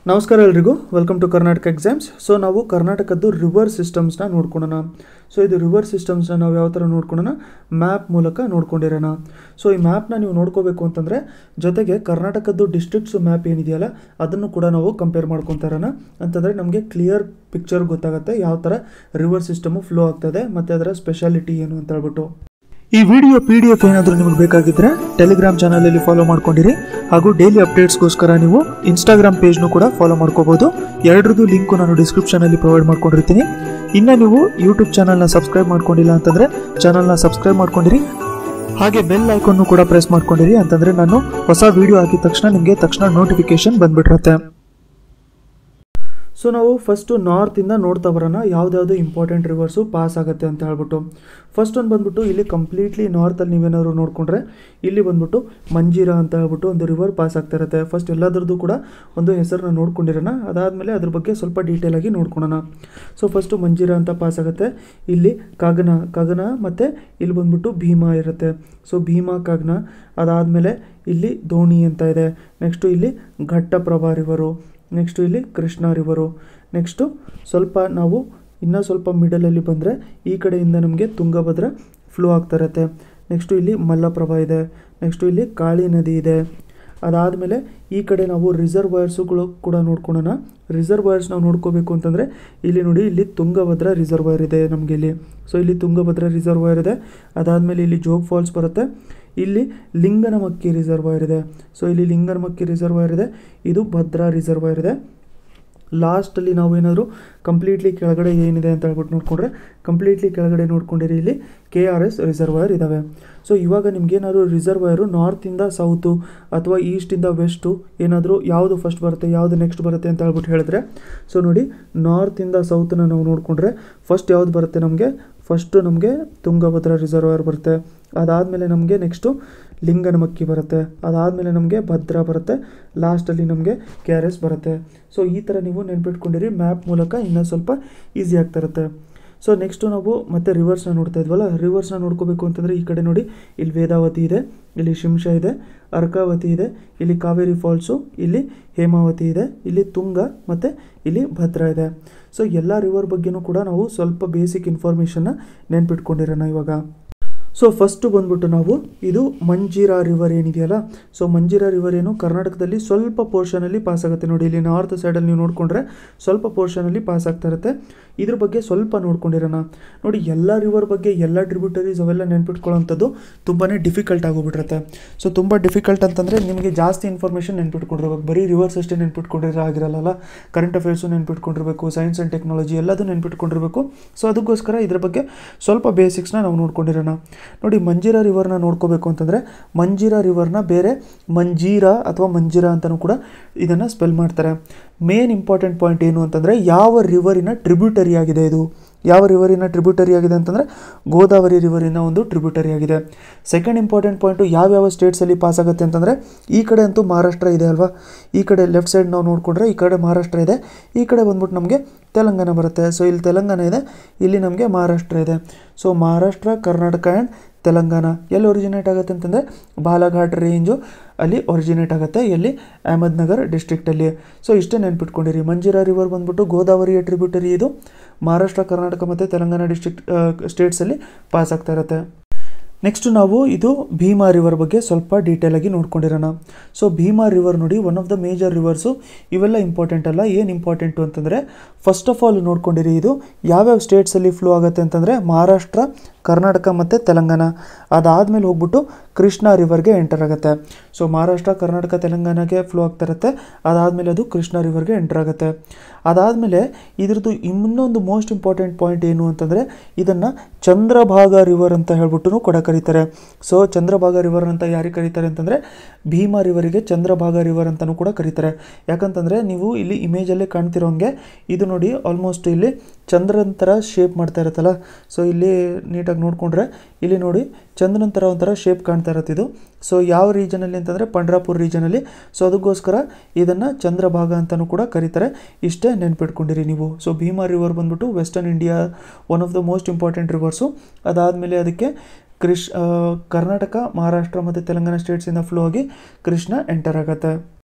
ನಮಸ್ಕಾರ ಎಲ್ರಿಗೂ welcome to Karnataka exams so ನಾವು ಕರ್ನಾಟಕದ್ದು ರಿವರ್ ಸಿಸ್ಟಮ್ಸ್ನ ನೋಡ್ಕೊಳ್ಳೋಣ ಸೊ ಇದು ರಿವರ್ ಸಿಸ್ಟಮ್ಸ್ನ ನಾವು ಯಾವ ಥರ ನೋಡ್ಕೊಳ್ಳೋಣ ಮ್ಯಾಪ್ ಮೂಲಕ ನೋಡ್ಕೊಂಡಿರೋಣ ಸೊ ಈ ಮ್ಯಾಪ್ನ ನೀವು ನೋಡ್ಕೋಬೇಕು ಅಂತಂದರೆ ಜೊತೆಗೆ ಕರ್ನಾಟಕದ್ದು ಡಿಸ್ಟ್ರಿಕ್ಟ್ಸ್ ಮ್ಯಾಪ್ ಏನಿದೆಯಲ್ಲ ಅದನ್ನು ಕೂಡ ನಾವು ಕಂಪೇರ್ ಮಾಡ್ಕೊತಾ ಇರೋಣ ಅಂತಂದರೆ ನಮಗೆ ಕ್ಲಿಯರ್ ಪಿಕ್ಚರ್ ಗೊತ್ತಾಗುತ್ತೆ ಯಾವ ಥರ ರಿವರ್ ಸಿಸ್ಟಮು ಫ್ಲೋ ಆಗ್ತದೆ ಮತ್ತು ಅದರ ಸ್ಪೆಷಾಲಿಟಿ ಏನು ಅಂತ ಹೇಳ್ಬಿಟ್ಟು ಈ ವಿಡಿಯೋ ಪಿ ಡಿ ಎಫ್ ಏನಾದರೂ ನಿಮಗೆ ಬೇಕಾಗಿದ್ದರೆ ಟೆಲಿಗ್ರಾಮ್ ಚಾನಲಲ್ಲಿ ಫಾಲೋ ಮಾಡ್ಕೊಂಡಿರಿ ಹಾಗೂ ಡೈಲಿ ಅಪ್ಡೇಟ್ಸ್ಗೋಸ್ಕರ ನೀವು ಇನ್ಸ್ಟಾಗ್ರಾಮ್ ಪೇಜ್ನು ಕೂಡ ಫಾಲೋ ಮಾಡ್ಕೋಬೋದು ಎರಡರದ್ದು ಲಿಂಕು ನಾನು ಡಿಸ್ಕ್ರಿಪ್ಷನಲ್ಲಿ ಪ್ರೊವೈಡ್ ಮಾಡ್ಕೊಂಡಿರ್ತೀನಿ ಇನ್ನು ನೀವು ಯೂಟ್ಯೂಬ್ ಚಾನಲ್ನ ಸಬ್ಸ್ಕ್ರೈಬ್ ಮಾಡ್ಕೊಂಡಿಲ್ಲ ಅಂತಂದರೆ ಚಾನಲ್ನ ಸಬ್ಸ್ಕ್ರೈಬ್ ಮಾಡ್ಕೊಂಡಿರಿ ಹಾಗೆ ಬೆಲ್ ಐಕಾನ್ನು ಕೂಡ ಪ್ರೆಸ್ ಮಾಡ್ಕೊಂಡಿರಿ ಅಂತಂದರೆ ನಾನು ಹೊಸ ವಿಡಿಯೋ ಹಾಕಿದ ತಕ್ಷಣ ನಿಮಗೆ ತಕ್ಷಣ ನೋಟಿಫಿಕೇಶನ್ ಬಂದ್ಬಿಟ್ಟಿರುತ್ತೆ ಸೊ ನಾವು ಫಸ್ಟು ನಾರ್ತಿಂದ ನೋಡ್ತಾ ಬರೋಣ ಯಾವ್ದ್ಯಾವುದು ಇಂಪಾರ್ಟೆಂಟ್ ರಿವರ್ಸು ಪಾಸ್ ಆಗುತ್ತೆ ಅಂತ ಹೇಳ್ಬಿಟ್ಟು ಫಸ್ಟ್ ಒಂದು ಬಂದ್ಬಿಟ್ಟು ಇಲ್ಲಿ ಕಂಪ್ಲೀಟ್ಲಿ ನಾರ್ತಲ್ಲಿ ನೀವೇನಾದ್ರು ನೋಡಿಕೊಂಡ್ರೆ ಇಲ್ಲಿ ಬಂದ್ಬಿಟ್ಟು ಮಂಜೀರಾ ಅಂತ ಹೇಳ್ಬಿಟ್ಟು ಒಂದು ರಿವರ್ ಪಾಸ್ ಆಗ್ತಾ ಇರುತ್ತೆ ಫಸ್ಟ್ ಎಲ್ಲದರದ್ದು ಕೂಡ ಒಂದು ಹೆಸರನ್ನ ನೋಡ್ಕೊಂಡಿರೋಣ ಅದಾದಮೇಲೆ ಅದ್ರ ಬಗ್ಗೆ ಸ್ವಲ್ಪ ಡೀಟೇಲ್ ಆಗಿ ನೋಡ್ಕೊಳೋಣ ಸೊ ಫಸ್ಟು ಮಂಜೀರಾ ಅಂತ ಪಾಸ್ ಆಗುತ್ತೆ ಇಲ್ಲಿ ಕಾಗನ ಕಾಗನ ಮತ್ತು ಇಲ್ಲಿ ಬಂದ್ಬಿಟ್ಟು ಭೀಮಾ ಇರುತ್ತೆ ಸೊ ಭೀಮಾ ಕಾಗನ ಅದಾದಮೇಲೆ ಇಲ್ಲಿ ದೋಣಿ ಅಂತ ಇದೆ ನೆಕ್ಸ್ಟು ಇಲ್ಲಿ ಘಟ್ಟಪ್ರಭಾ ರಿವರು ನೆಕ್ಸ್ಟು ಇಲ್ಲಿ ಕೃಷ್ಣ ರಿವರು ನೆಕ್ಸ್ಟು ಸ್ವಲ್ಪ ನಾವು ಇನ್ನೂ ಸ್ವಲ್ಪ ಮಿಡಲಲ್ಲಿ ಬಂದರೆ ಈ ಕಡೆಯಿಂದ ನಮಗೆ ತುಂಗಭದ್ರ ಫ್ಲೋ ಆಗ್ತಾ ಇರುತ್ತೆ ನೆಕ್ಸ್ಟು ಇಲ್ಲಿ ಮಲ್ಲಪ್ರಭಾ ಇದೆ ನೆಕ್ಸ್ಟು ಇಲ್ಲಿ ಕಾಳಿ ನದಿ ಇದೆ ಅದಾದಮೇಲೆ ಈ ಕಡೆ ನಾವು ರಿಸರ್ವಾಯರ್ಸುಗಳು ಕೂಡ ನೋಡ್ಕೊಳ್ಳೋಣ ರಿಸರ್ವಾಯರ್ಸ್ ನಾವು ನೋಡ್ಕೋಬೇಕು ಅಂತಂದರೆ ಇಲ್ಲಿ ನೋಡಿ ಇಲ್ಲಿ ತುಂಗಭದ್ರ ರಿಸರ್ವಾಯರ್ ಇದೆ ನಮಗೆ ಇಲ್ಲಿ ಸೊ ಇಲ್ಲಿ ತುಂಗಭದ್ರ ರಿಸರ್ವಾಯರ್ ಇದೆ ಅದಾದಮೇಲೆ ಇಲ್ಲಿ ಜೋಗ್ ಫಾಲ್ಸ್ ಬರುತ್ತೆ ಇಲ್ಲಿ ಲಿಂಗನಮಕ್ಕಿ ರಿಸರ್ವಾಯರ್ ಇದೆ ಸೊ ಇಲ್ಲಿ ಲಿಂಗನಮಕ್ಕಿ ರಿಸರ್ವಾಯರ್ ಇದೆ ಇದು ಭದ್ರಾ ರಿಸರ್ವಾಯರ್ ಇದೆ ಲಾಸ್ಟಲ್ಲಿ ನಾವು ಏನಾದರೂ ಕಂಪ್ಲೀಟ್ಲಿ ಕೆಳಗಡೆ ಏನಿದೆ ಅಂತ ಹೇಳ್ಬಿಟ್ಟು ನೋಡಿಕೊಂಡ್ರೆ ಕಂಪ್ಲೀಟ್ಲಿ ಕೆಳಗಡೆ ನೋಡ್ಕೊಂಡಿರಿ ಇಲ್ಲಿ ಕೆ ಆರ್ ಎಸ್ ರಿಸರ್ವಾಯರ್ ಇದ್ದಾವೆ ಸೊ ಇವಾಗ ನಿಮ್ಗೇನಾದ್ರು ರಿಸರ್ವಾಯರು ನಾರ್ತಿಂದ ಸೌತು ಅಥವಾ ಈಸ್ಟಿಂದ ವೆಸ್ಟು ಏನಾದರೂ ಯಾವುದು ಫಸ್ಟ್ ಬರುತ್ತೆ ಯಾವುದು ನೆಕ್ಸ್ಟ್ ಬರುತ್ತೆ ಅಂತ ಹೇಳ್ಬಿಟ್ಟು ಹೇಳಿದ್ರೆ ಸೊ ನೋಡಿ ನಾರ್ತಿಂದ ಸೌತನ್ನ ನಾವು ನೋಡಿಕೊಂಡ್ರೆ ಫಸ್ಟ್ ಯಾವುದು ಬರುತ್ತೆ ನಮಗೆ ಫಸ್ಟು ನಮಗೆ ತುಂಗಭದ್ರಾ ರಿಸರ್ವಾಯರ್ ಬರುತ್ತೆ ಅದಾದಮೇಲೆ ನಮಗೆ ನೆಕ್ಸ್ಟು ಲಿಂಗನಮಕ್ಕಿ ಬರುತ್ತೆ ಅದಾದಮೇಲೆ ನಮಗೆ ಭದ್ರಾ ಬರುತ್ತೆ ಲಾಸ್ಟಲ್ಲಿ ನಮಗೆ ಕೆ ಆರ್ ಎಸ್ ಬರುತ್ತೆ ಸೊ ಈ ಥರ ನೀವು ನೆನ್ಪಿಟ್ಕೊಂಡಿರಿ ಮ್ಯಾಪ್ ಮೂಲಕ ಇನ್ನೂ ಸ್ವಲ್ಪ ಈಸಿ ಆಗ್ತಾ ಇರುತ್ತೆ ಸೊ ನೆಕ್ಸ್ಟು ನಾವು ಮತ್ತೆ ರಿವರ್ಸ್ನ ನೋಡ್ತಾ ಇದ್ವಲ್ಲ ರಿವರ್ಸ್ನ ನೋಡ್ಕೋಬೇಕು ಅಂತಂದರೆ ಈ ಕಡೆ ನೋಡಿ ಇಲ್ಲಿ ವೇದಾವತಿ ಇದೆ ಇಲ್ಲಿ ಶಿಂಷ ಇದೆ ಅರ್ಕಾವತಿ ಇದೆ ಇಲ್ಲಿ ಕಾವೇರಿ ಫಾಲ್ಸು ಇಲ್ಲಿ ಹೇಮಾವತಿ ಇದೆ ಇಲ್ಲಿ ತುಂಗ ಮತ್ತು ಇಲ್ಲಿ ಭದ್ರಾ ಇದೆ ಸೊ ಎಲ್ಲ ರಿವರ್ ಬಗ್ಗೆನೂ ಕೂಡ ನಾವು ಸ್ವಲ್ಪ ಬೇಸಿಕ್ ಇನ್ಫಾರ್ಮೇಷನ್ನ ನೆನ್ಪಿಟ್ಕೊಂಡಿರೋಣ ಇವಾಗ ಸೊ ಫಸ್ಟು ಬಂದ್ಬಿಟ್ಟು ನಾವು ಇದು ಮಂಜೀರಾ ರಿವರ್ ಏನಿದೆಯಲ್ಲ ಸೊ ಮಂಜೀರಾ ರಿವರ್ ಏನು ಕರ್ನಾಟಕದಲ್ಲಿ ಸ್ವಲ್ಪ ಪೋರ್ಷನಲ್ಲಿ ಪಾಸ್ ಆಗುತ್ತೆ ನೋಡಿ ಇಲ್ಲಿ ನಾರ್ತ್ ಸೈಡಲ್ಲಿ ನೀವು ನೋಡಿಕೊಂಡ್ರೆ ಸ್ವಲ್ಪ ಪೋರ್ಷನಲ್ಲಿ ಪಾಸ್ ಆಗ್ತಾ ಇರುತ್ತೆ ಇದ್ರ ಬಗ್ಗೆ ಸ್ವಲ್ಪ ನೋಡ್ಕೊಂಡಿರೋಣ ನೋಡಿ ಎಲ್ಲ ರಿವರ್ ಬಗ್ಗೆ ಎಲ್ಲ ಟ್ರಿಬ್ಯೂಟರೀಸ್ ಅವೆಲ್ಲ ನೆನ್ಪಿಟ್ಕೊಳ್ಳೋಂಥದ್ದು ತುಂಬಾ ಡಿಫಿಕಲ್ಟ್ ಆಗೋಗ್ಬಿಟ್ಟಿರುತ್ತೆ ಸೊ ತುಂಬ ಡಿಫಿಕಲ್ಟ್ ಅಂತಂದರೆ ನಿಮಗೆ ಜಾಸ್ತಿ ಇನ್ಫಾರ್ಮೇಷನ್ ನೆನ್ಪಿಟ್ಕೊಂಡಿರ್ಬೇಕು ಬರೀ ರಿವರ್ಸ್ ಅಷ್ಟೇ ನೆನ್ಪಿಟ್ಕೊಂಡಿರೋ ಆಗಿರಲ್ಲ ಕರೆಂಟ್ ಅಫೇರ್ಸು ನೆನ್ಪಿಟ್ಕೊಂಡಿರಬೇಕು ಸೈನ್ಸ್ ಆ್ಯಂಡ್ ಟೆಕ್ನಾಲಜಿ ಎಲ್ಲದೂ ನೆನ್ಪಿಟ್ಕೊಂಡಿರಬೇಕು ಸೊ ಅದಕ್ಕೋಸ್ಕರ ಇದ್ರ ಬಗ್ಗೆ ಸ್ವಲ್ಪ ಬೇಸಿಕ್ಸ್ನ ನಾವು ನೋಡ್ಕೊಂಡಿರೋಣ ನೋಡಿ ಮಂಜೀರಾ ರಿವರ್ನ ನೋಡ್ಕೋಬೇಕು ಅಂತಂದರೆ ಮಂಜೀರಾ ರಿವರ್ನ ಬೇರೆ ಮಂಜೀರಾ ಅಥವಾ ಮಂಜೀರಾ ಅಂತಲೂ ಕೂಡ ಇದನ್ನು ಸ್ಪೆಲ್ ಮಾಡ್ತಾರೆ ಮೇನ್ ಇಂಪಾರ್ಟೆಂಟ್ ಪಾಯಿಂಟ್ ಏನು ಅಂತಂದರೆ ಯಾವ ರಿವರಿನ ಟ್ರಿಬ್ಯೂಟರಿ ಆಗಿದೆ ಇದು ಯಾವ ರಿವರಿನ ಟ್ರಿಬ್ಯೂಟರಿ ಆಗಿದೆ ಅಂತಂದರೆ ಗೋದಾವರಿ ರಿವರಿನ ಒಂದು ಟ್ರಿಬ್ಯೂಟರಿ ಆಗಿದೆ ಸೆಕೆಂಡ್ ಇಂಪಾರ್ಟೆಂಟ್ ಪಾಯಿಂಟು ಯಾವ್ಯಾವ ಸ್ಟೇಟ್ಸಲ್ಲಿ ಪಾಸ್ ಆಗುತ್ತೆ ಅಂತಂದರೆ ಈ ಕಡೆ ಅಂತೂ ಮಹಾರಾಷ್ಟ್ರ ಇದೆ ಅಲ್ವಾ ಈ ಕಡೆ ಲೆಫ್ಟ್ ಸೈಡ್ ನಾವು ನೋಡಿಕೊಂಡ್ರೆ ಈ ಕಡೆ ಮಹಾರಾಷ್ಟ್ರ ಇದೆ ಈ ಕಡೆ ಬಂದ್ಬಿಟ್ಟು ನಮಗೆ ತೆಲಂಗಾಣ ಬರುತ್ತೆ ಸೊ ಇಲ್ಲಿ ತೆಲಂಗಾಣ ಇದೆ ಇಲ್ಲಿ ನಮಗೆ ಮಹಾರಾಷ್ಟ್ರ ಇದೆ ಸೊ ಮಹಾರಾಷ್ಟ್ರ ಕರ್ನಾಟಕ ಆ್ಯಂಡ್ ತೆಲಂಗಾಣ ಎಲ್ಲಿ ಒರಿಜಿನೇಟ್ ಆಗುತ್ತೆ ಅಂತಂದರೆ ಬಾಲಾಘಾಟ್ ರೇಂಜು ಅಲ್ಲಿ ಒರಿಜಿನೇಟ್ ಆಗುತ್ತೆ ಎಲ್ಲಿ ಅಹಮದ್ನಗರ್ ಡಿಸ್ಟ್ರಿಕ್ಟಲ್ಲಿ ಸೊ ಇಷ್ಟೇ ನೆನ್ಪಿಟ್ಕೊಂಡಿರಿ ಮಂಜೀರಾ ರಿವರ್ ಬಂದ್ಬಿಟ್ಟು ಗೋದಾವರಿಯ ಟ್ರಿಬ್ಯೂಟರಿ ಇದು ಮಹಾರಾಷ್ಟ್ರ ಕರ್ನಾಟಕ ಮತ್ತು ತೆಲಂಗಾಣ ಡಿಸ್ಟ್ರಿಕ್ಟ್ ಸ್ಟೇಟ್ಸಲ್ಲಿ ಪಾಸ್ ಆಗ್ತಾ ಇರುತ್ತೆ ನೆಕ್ಸ್ಟ್ ನಾವು ಇದು ಭೀಮಾ ರಿವರ್ ಬಗ್ಗೆ ಸ್ವಲ್ಪ ಡೀಟೇಲಾಗಿ ನೋಡ್ಕೊಂಡಿರೋಣ ಸೊ ಭೀಮಾ ರಿವರ್ ನೋಡಿ one of the major rivers ಇವೆಲ್ಲ ಇಂಪಾರ್ಟೆಂಟ್ ಅಲ್ಲ ಏನು ಇಂಪಾರ್ಟೆಂಟು ಅಂತಂದರೆ ಫಸ್ಟ್ ಆಫ್ ಆಲ್ ನೋಡ್ಕೊಂಡಿರಿ ಇದು ಯಾವ್ಯಾವ ಸ್ಟೇಟ್ಸಲ್ಲಿ ಫ್ಲೋ ಆಗುತ್ತೆ ಅಂತಂದರೆ ಮಹಾರಾಷ್ಟ್ರ ಕರ್ನಾಟಕ ಮತ್ತು ತೆಲಂಗಾಣ ಅದಾದಮೇಲೆ ಹೋಗ್ಬಿಟ್ಟು ಕೃಷ್ಣ ರಿವರ್ಗೆ ಎಂಟರ್ ಆಗುತ್ತೆ ಸೊ ಮಹಾರಾಷ್ಟ್ರ ಕರ್ನಾಟಕ ತೆಲಂಗಾಣಗೆ ಫ್ಲೋ ಆಗ್ತಾ ಇರುತ್ತೆ ಅದಾದಮೇಲೆ ಅದು ಕೃಷ್ಣ ರಿವರ್ಗೆ ಎಂಟರ್ ಆಗುತ್ತೆ ಅದಾದಮೇಲೆ ಇದ್ರದ್ದು ಇನ್ನೊಂದು ಮೋಸ್ಟ್ ಇಂಪಾರ್ಟೆಂಟ್ ಪಾಯಿಂಟ್ ಏನು ಅಂತಂದರೆ ಇದನ್ನು ಚಂದ್ರಭಾಗ ರಿವರ್ ಅಂತ ಹೇಳ್ಬಿಟ್ಟು ಕೂಡ ಕರೀತಾರೆ ಸೊ ಚಂದ್ರಭಾಗ ರಿವರ್ ಅಂತ ಯಾರಿಗೆ ಕರೀತಾರೆ ಅಂತಂದರೆ ಭೀಮಾ ರಿವರಿಗೆ ಚಂದ್ರಭಾಗ ರಿವರ್ ಅಂತಲೂ ಕೂಡ ಕರೀತಾರೆ ಯಾಕಂತಂದರೆ ನೀವು ಇಲ್ಲಿ ಇಮೇಜಲ್ಲೇ ಕಾಣ್ತಿರೋಂಗೆ ಇದು ನೋಡಿ ಆಲ್ಮೋಸ್ಟ್ ಇಲ್ಲಿ ಚಂದ್ರನ ಥರ ಶೇಪ್ ಮಾಡ್ತಾ ಇರುತ್ತಲ್ಲ ಸೊ ಇಲ್ಲಿ ನೀಟಾಗಿ ನೋಡಿಕೊಂಡ್ರೆ ಇಲ್ಲಿ ನೋಡಿ ಚಂದ್ರನ ಥರ ಒಂಥರ ಶೇಪ್ ಕಾಣ್ತಾ ಇರುತ್ತೆ ಇದು ಸೊ ಯಾವ ರೀಜನಲ್ಲಿ ಅಂತಂದರೆ ಪಂಡ್ರಾಪುರ್ ರೀಜನಲ್ಲಿ ಸೊ ಅದಕ್ಕೋಸ್ಕರ ಇದನ್ನು ಚಂದ್ರಭಾಗ ಅಂತಲೂ ಕೂಡ ಕರೀತಾರೆ ಇಷ್ಟೇ ನೆನ್ಪಿಟ್ಕೊಂಡಿರಿ ನೀವು ಸೊ ಭೀಮಾ ರಿವರ್ ಬಂದ್ಬಿಟ್ಟು western India one of the most important rivers ಅದಾದಮೇಲೆ ಅದಕ್ಕೆ ಕೃಷ್ ಕರ್ನಾಟಕ ಮಹಾರಾಷ್ಟ್ರ ಮತ್ತು ತೆಲಂಗಾಣ ಸ್ಟೇಟ್ಸಿಂದ ಫ್ಲೋ ಆಗಿ ಕೃಷ್ಣ ಎಂಟರ್ ಆಗುತ್ತೆ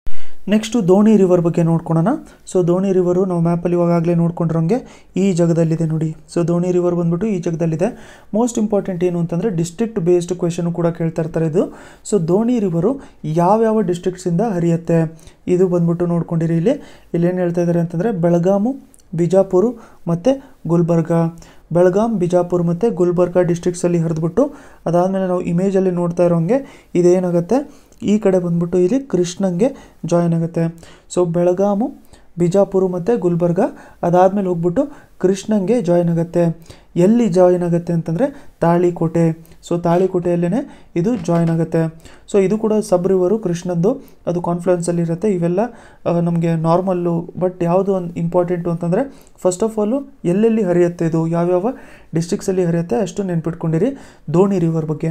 ನೆಕ್ಸ್ಟು ದೋಣಿ ರಿವರ್ ಬಗ್ಗೆ ನೋಡ್ಕೊಳೋಣ ಸೊ ದೋಣಿ ರಿವರು ನಾವು ಮ್ಯಾಪಲ್ಲಿ ಇವಾಗಲೇ ನೋಡ್ಕೊಂಡಿರೋಂಗೆ ಈ ಜಾಗದಲ್ಲಿದೆ ನೋಡಿ ಸೊ ದೋಣಿ ರಿವರ್ ಬಂದ್ಬಿಟ್ಟು ಈ ಜಾಗದಲ್ಲಿದೆ ಮೋಸ್ಟ್ ಇಂಪಾರ್ಟೆಂಟ್ ಏನು ಅಂತಂದರೆ ಡಿಸ್ಟ್ರಿಕ್ಟ್ ಬೇಸ್ಡ್ ಕ್ವೆಶನ್ ಕೂಡ ಕೇಳ್ತಾ ಇರ್ತಾರೆ ಇದು ಸೊ ದೋಣಿ ರಿವರು ಯಾವ್ಯಾವ ಡಿಸ್ಟ್ರಿಕ್ಟ್ಸಿಂದ ಹರಿಯುತ್ತೆ ಇದು ಬಂದ್ಬಿಟ್ಟು ನೋಡ್ಕೊಂಡಿರಿ ಇಲ್ಲಿ ಇಲ್ಲಿ ಏನು ಹೇಳ್ತಾ ಇದ್ದಾರೆ ಅಂತಂದರೆ ಬೆಳಗಾಮು ಬಿಜಾಪುರ ಮತ್ತು ಗುಲ್ಬರ್ಗ ಬೆಳಗಾಂ ಬಿಜಾಪುರ ಮತ್ತು ಗುಲ್ಬರ್ಗ ಡಿಸ್ಟ್ರಿಕ್ಸಲ್ಲಿ ಹರಿದ್ಬಿಟ್ಟು ಅದಾದಮೇಲೆ ನಾವು ಇಮೇಜಲ್ಲಿ ನೋಡ್ತಾ ಇರೋಂಗೆ ಇದೇನಾಗುತ್ತೆ ಈ ಕಡೆ ಬಂದ್ಬಿಟ್ಟು ಇಲ್ಲಿ ಕೃಷ್ಣಂಗೆ ಜಾಯಿನ್ ಆಗುತ್ತೆ ಸೊ ಬೆಳಗಾಮು ಬಿಜಾಪುರ ಮತ್ತು ಗುಲ್ಬರ್ಗ ಅದಾದಮೇಲೆ ಹೋಗ್ಬಿಟ್ಟು ಕೃಷ್ಣಂಗೆ ಜಾಯಿನ್ ಆಗುತ್ತೆ ಎಲ್ಲಿ ಜಾಯಿನ್ ಆಗುತ್ತೆ ಅಂತಂದರೆ ತಾಳಿಕೋಟೆ ಸೊ ತಾಳಿಕೋಟೆಯಲ್ಲೇ ಇದು ಜಾಯಿನ್ ಆಗುತ್ತೆ ಸೊ ಇದು ಕೂಡ ಸಬ್ ರಿವರು ಕೃಷ್ಣಂದು ಅದು ಕಾನ್ಫ್ಲುಯೆನ್ಸಲ್ಲಿ ಇರುತ್ತೆ ಇವೆಲ್ಲ ನಮಗೆ ನಾರ್ಮಲ್ಲು ಬಟ್ ಯಾವುದು ಒಂದು ಇಂಪಾರ್ಟೆಂಟು ಅಂತಂದರೆ ಫಸ್ಟ್ ಆಫ್ ಆಲು ಎಲ್ಲೆಲ್ಲಿ ಹರಿಯುತ್ತೆ ಇದು ಯಾವ್ಯಾವ ಡಿಸ್ಟ್ರಿಕ್ಸಲ್ಲಿ ಹರಿಯುತ್ತೆ ಅಷ್ಟು ನೆನ್ಪಿಟ್ಕೊಂಡಿರಿ ದೋಣಿ ರಿವರ್ ಬಗ್ಗೆ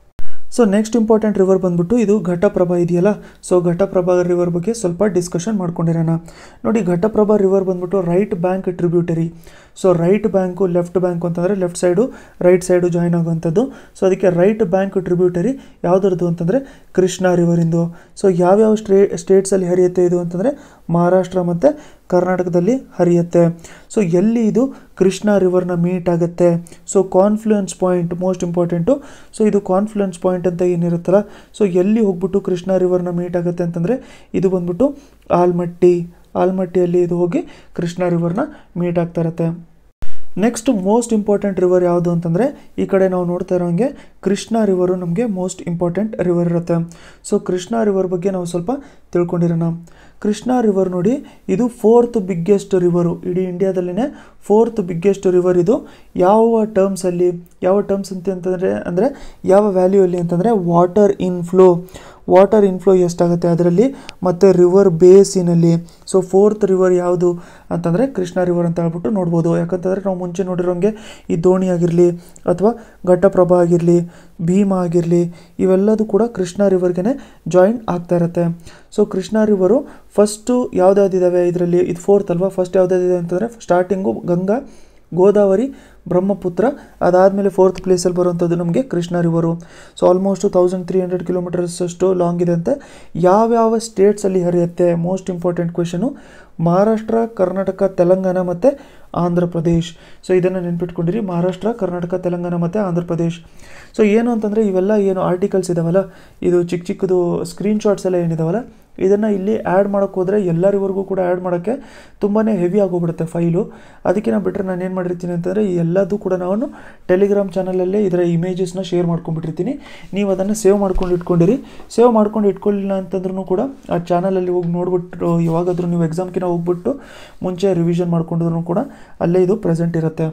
ಸೊ ನೆಕ್ಸ್ಟ್ ಇಂಪಾರ್ಟೆಂಟ್ ರಿವರ್ ಬಂದ್ಬಿಟ್ಟು ಇದು ಘಟಪ್ರಭಾ ಇದೆಯಲ್ಲ ಸೊ ಘಟಪ್ರಭಾ ರಿವರ್ ಬಗ್ಗೆ ಸ್ವಲ್ಪ ಡಿಸ್ಕಷನ್ ಮಾಡ್ಕೊಂಡಿರೋಣ ನೋಡಿ ಘಟಪ್ರಭಾ ರಿವರ್ ಬಂದ್ಬಿಟ್ಟು right bank tributary so right bank left bank ಅಂತಂದರೆ left side right side join ಆಗುವಂಥದ್ದು ಸೊ ಅದಕ್ಕೆ ರೈಟ್ ಬ್ಯಾಂಕ್ ಟ್ರಿಬ್ಯೂಟರಿ ಯಾವುದರದ್ದು ಅಂತಂದರೆ ಕೃಷ್ಣ ರಿವರಿಂದು ಸೊ ಯಾವ್ಯಾವ ಸ್ಟೇ ಸ್ಟೇಟ್ಸಲ್ಲಿ ಹರಿಯುತ್ತೆ ಇದು ಅಂತಂದರೆ ಮಹಾರಾಷ್ಟ್ರ ಮತ್ತು ಕರ್ನಾಟಕದಲ್ಲಿ ಹರಿಯುತ್ತೆ ಸೊ ಎಲ್ಲಿ ಇದು ಕೃಷ್ಣ ರಿವರ್ನ ಮೀಟ್ ಆಗುತ್ತೆ so confluence point most important so ಇದು ಕಾನ್ಫ್ಲುಯೆನ್ಸ್ ಪಾಯಿಂಟ್ ಅಂತ ಏನಿರುತ್ತಲ್ಲ ಸೊ ಎಲ್ಲಿ ಹೋಗ್ಬಿಟ್ಟು ಕೃಷ್ಣ ರಿವರ್ನ ಮೀಟ್ ಆಗುತ್ತೆ ಅಂತಂದರೆ ಇದು ಬಂದ್ಬಿಟ್ಟು ಆಲ್ಮಟ್ಟಿ ಆಲ್ಮಟ್ಟಿಯಲ್ಲಿ ಇದು ಹೋಗಿ ಕೃಷ್ಣ ರಿವರ್ನ ಮೀಟ್ ಆಗ್ತಾ ಇರುತ್ತೆ ನೆಕ್ಸ್ಟ್ ಮೋಸ್ಟ್ ಇಂಪಾರ್ಟೆಂಟ್ ರಿವರ್ ಯಾವುದು ಅಂತಂದರೆ ಈ ಕಡೆ ನಾವು ನೋಡ್ತಾ ಇರೋಂಗೆ ಕೃಷ್ಣ ರಿವರು ನಮಗೆ ಮೋಸ್ಟ್ ಇಂಪಾರ್ಟೆಂಟ್ ರಿವರ್ ಇರುತ್ತೆ ಸೊ ಕೃಷ್ಣ ರಿವರ್ ಬಗ್ಗೆ ನಾವು ಸ್ವಲ್ಪ ತಿಳ್ಕೊಂಡಿರೋಣ ಕೃಷ್ಣ ರಿವರ್ ನೋಡಿ ಇದು ಫೋರ್ತ್ ಬಿಗ್ಗೆಸ್ಟ್ ರಿವರು ಇಡೀ ಇಂಡಿಯಾದಲ್ಲೇ ಫೋರ್ತ್ ಬಿಗ್ಗೆಸ್ಟ್ ರಿವರ್ ಇದು ಯಾವ ಟರ್ಮ್ಸಲ್ಲಿ ಯಾವ ಟರ್ಮ್ಸ್ ಅಂತ ಅಂತಂದರೆ ಅಂದರೆ ಯಾವ ವ್ಯಾಲ್ಯೂ ಅಲ್ಲಿ ಅಂತಂದರೆ ವಾಟರ್ ಇನ್ಫ್ಲೋ ವಾಟರ್ ಇನ್ಫ್ಲೋ ಎಷ್ಟಾಗುತ್ತೆ ಅದರಲ್ಲಿ ಮತ್ತು ರಿವರ್ ಬೇಸಿನಲ್ಲಿ ಸೊ ಫೋರ್ತ್ ರಿವರ್ ಯಾವುದು ಅಂತಂದರೆ ಕೃಷ್ಣ ರಿವರ್ ಅಂತ ಹೇಳ್ಬಿಟ್ಟು ನೋಡ್ಬೋದು ಯಾಕಂತಂದರೆ ನಾವು ಮುಂಚೆ ನೋಡಿರೋಂಗೆ ಈ ದೋಣಿ ಆಗಿರಲಿ ಅಥವಾ ಘಟ್ಟಪ್ರಭಾ ಆಗಿರಲಿ ಭೀಮಾ ಆಗಿರಲಿ ಇವೆಲ್ಲದೂ ಕೂಡ ಕೃಷ್ಣ ರಿವರ್ಗೆ ಜಾಯಿನ್ ಆಗ್ತಾ ಇರುತ್ತೆ ಸೊ ಕೃಷ್ಣ ರಿವರು ಫಸ್ಟು ಯಾವುದ್ಯಾವ್ದಿದ್ದಾವೆ ಇದರಲ್ಲಿ ಇದು ಫೋರ್ತ್ ಅಲ್ವಾ ಫಸ್ಟ್ ಯಾವುದ್ಯಾವ್ದಿದೆ ಅಂತಂದರೆ ಸ್ಟಾರ್ಟಿಂಗು ಗಂಗಾ ಗೋದಾವರಿ ಬ್ರಹ್ಮಪುತ್ರ ಅದಾದಮೇಲೆ ಫೋರ್ತ್ ಪ್ಲೇಸಲ್ಲಿ ಬರುವಂಥದ್ದು ನಮಗೆ Krishna river so almost thousand three hundred kilometres ಅಷ್ಟು ಲಾಂಗ್ ಇದೆ ಅಂತೆ ಯಾವ್ಯಾವ ಸ್ಟೇಟ್ಸಲ್ಲಿ ಹರಿಯುತ್ತೆ most important question Maharashtra Karnataka Telangana ಮತ್ತು ಆಂಧ್ರ ಪ್ರದೇಶ್ ಸೊ ಇದನ್ನು ನೆನ್ಪಿಟ್ಕೊಂಡಿರಿ ಮಹಾರಾಷ್ಟ್ರ ಕರ್ನಾಟಕ ತೆಲಂಗಾಣ ಮತ್ತು ಆಂಧ್ರ ಪ್ರದೇಶ್ ಸೊ ಏನು ಅಂತಂದರೆ ಇವೆಲ್ಲ ಏನು ಆರ್ಟಿಕಲ್ಸ್ ಇದಾವಲ್ಲ ಇದು ಚಿಕ್ಕ ಚಿಕ್ಕದು ಸ್ಕ್ರೀನ್ಶಾಟ್ಸ್ ಎಲ್ಲ ಏನಿದಾವಲ್ಲ ಇದನ್ನು ಇಲ್ಲಿ ಆ್ಯಡ್ ಮಾಡೋಕ್ಕೆ ಹೋದರೆ ಎಲ್ಲರಿವರೆಗೂ ಕೂಡ ಆ್ಯಡ್ ಮಾಡೋಕ್ಕೆ ತುಂಬಾ ಹೆವಿ ಆಗೋಗ್ಬಿಡುತ್ತೆ ಫೈಲು ಅದಕ್ಕೆ ನಾನು ಬಿಟ್ಟರೆ ನಾನು ಏನು ಮಾಡಿರ್ತೀನಿ ಅಂತಂದರೆ ಈ ಎಲ್ಲದೂ ಕೂಡ ನಾನು ಟೆಲಿಗ್ರಾಮ್ ಚಾನಲಲ್ಲೇ ಇದರ ಇಮೇಜಸ್ನ ಶೇರ್ ಮಾಡ್ಕೊಂಡ್ಬಿಟ್ಟಿರ್ತೀನಿ ನೀವು ಅದನ್ನು ಸೇವ್ ಮಾಡ್ಕೊಂಡು ಇಟ್ಕೊಂಡಿರಿ ಸೇವ್ ಮಾಡ್ಕೊಂಡು ಇಟ್ಕೊಳ್ಳಿಲ್ಲ ಅಂತಂದ್ರೂ ಕೂಡ ಆ ಚಾನಲಲ್ಲಿ ಹೋಗಿ ನೋಡ್ಬಿಟ್ಟು ಯಾವಾಗಾದರೂ ನೀವು ಎಕ್ಸಾಮ್ಕಿನ ಹೋಗ್ಬಿಟ್ಟು ಮುಂಚೆ ರಿವಿಷನ್ ಮಾಡ್ಕೊಂಡಿದ್ರು ಕೂಡ ಅಲ್ಲೇ ಇದು ಪ್ರೆಸೆಂಟ್ ಇರುತ್ತೆ